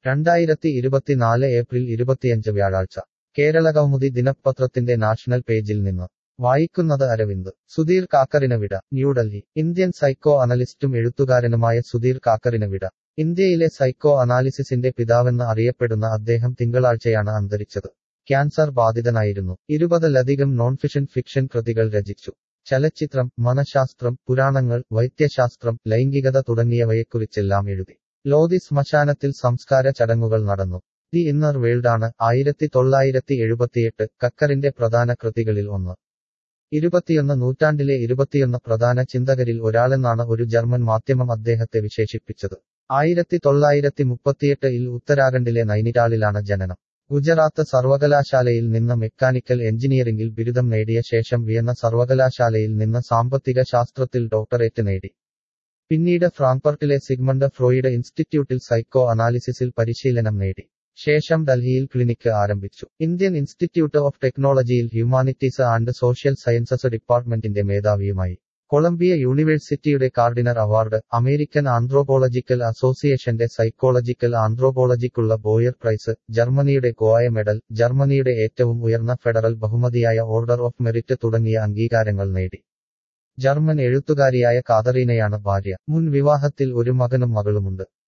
രണ്ടായിരത്തി ഇരുപത്തിനാല് ഏപ്രിൽ ഇരുപത്തിയഞ്ച് വ്യാഴാഴ്ച കേരളകൗമുദി ദിനപത്രത്തിന്റെ നാഷണൽ പേജിൽ നിന്ന് വായിക്കുന്നത് അരവിന്ദ് സുധീർ കാക്കറിന് വിട ന്യൂഡൽഹി ഇന്ത്യൻ സൈക്കോ അനലിസ്റ്റും എഴുത്തുകാരനുമായ സുധീർ കാക്കറിന് വിട ഇന്ത്യയിലെ സൈക്കോ അനാലിസിസിന്റെ പിതാവെന്ന് അറിയപ്പെടുന്ന അദ്ദേഹം തിങ്കളാഴ്ചയാണ് അന്തരിച്ചത് ക്യാൻസർ ബാധിതനായിരുന്നു ഇരുപതിലധികം നോൺഫിഷൻ ഫിക്ഷൻ കൃതികൾ രചിച്ചു ചലച്ചിത്രം മനഃശാസ്ത്രം പുരാണങ്ങൾ വൈദ്യശാസ്ത്രം ലൈംഗികത തുടങ്ങിയവയെക്കുറിച്ചെല്ലാം എഴുതി ലോധി ശ്മശാനത്തിൽ സംസ്കാര ചടങ്ങുകൾ നടന്നു ദി ഇന്നർ വേൾഡാണ് ആയിരത്തി തൊള്ളായിരത്തി എഴുപത്തിയെട്ട് കക്കറിന്റെ പ്രധാന കൃതികളിൽ ഒന്ന് ഇരുപത്തിയൊന്ന് നൂറ്റാണ്ടിലെ ഇരുപത്തിയൊന്ന് പ്രധാന ചിന്തകരിൽ ഒരാളെന്നാണ് ഒരു ജർമ്മൻ മാധ്യമം അദ്ദേഹത്തെ വിശേഷിപ്പിച്ചത് ആയിരത്തി തൊള്ളായിരത്തി മുപ്പത്തിയെട്ട് ഇൽ ഉത്തരാഖണ്ഡിലെ നൈനിറ്റാളിലാണ് ജനനം ഗുജറാത്ത് സർവകലാശാലയിൽ നിന്ന് മെക്കാനിക്കൽ എഞ്ചിനീയറിംഗിൽ ബിരുദം നേടിയ ശേഷം വിയന്ന സർവകലാശാലയിൽ നിന്ന് സാമ്പത്തിക ശാസ്ത്രത്തിൽ ഡോക്ടറേറ്റ് നേടി പിന്നീട് ഫ്രാങ്ക്ഫർട്ടിലെ സിഗ്മണ്ട് ഫ്രോയിഡ് ഇൻസ്റ്റിറ്റ്യൂട്ടിൽ സൈക്കോ അനാലിസിസിൽ പരിശീലനം നേടി ശേഷം ഡൽഹിയിൽ ക്ലിനിക്ക് ആരംഭിച്ചു ഇന്ത്യൻ ഇൻസ്റ്റിറ്റ്യൂട്ട് ഓഫ് ടെക്നോളജിയിൽ ഹ്യൂമാനിറ്റീസ് ആൻഡ് സോഷ്യൽ സയൻസസ് ഡിപ്പാർട്ട്മെന്റിന്റെ മേധാവിയുമായി കൊളംബിയ യൂണിവേഴ്സിറ്റിയുടെ കാർഡിനർ അവാർഡ് അമേരിക്കൻ ആന്ത്രോപോളജിക്കൽ അസോസിയേഷന്റെ സൈക്കോളജിക്കൽ ആന്ത്രോപോളജിക്കുള്ള ബോയർ പ്രൈസ് ജർമ്മനിയുടെ ഗോയ മെഡൽ ജർമ്മനിയുടെ ഏറ്റവും ഉയർന്ന ഫെഡറൽ ബഹുമതിയായ ഓർഡർ ഓഫ് മെറിറ്റ് തുടങ്ങിയ അംഗീകാരങ്ങൾ നേടി ജർമ്മൻ എഴുത്തുകാരിയായ കാതറീനയാണ് ഭാര്യ മുൻ വിവാഹത്തിൽ ഒരു മകനും മകളുമുണ്ട്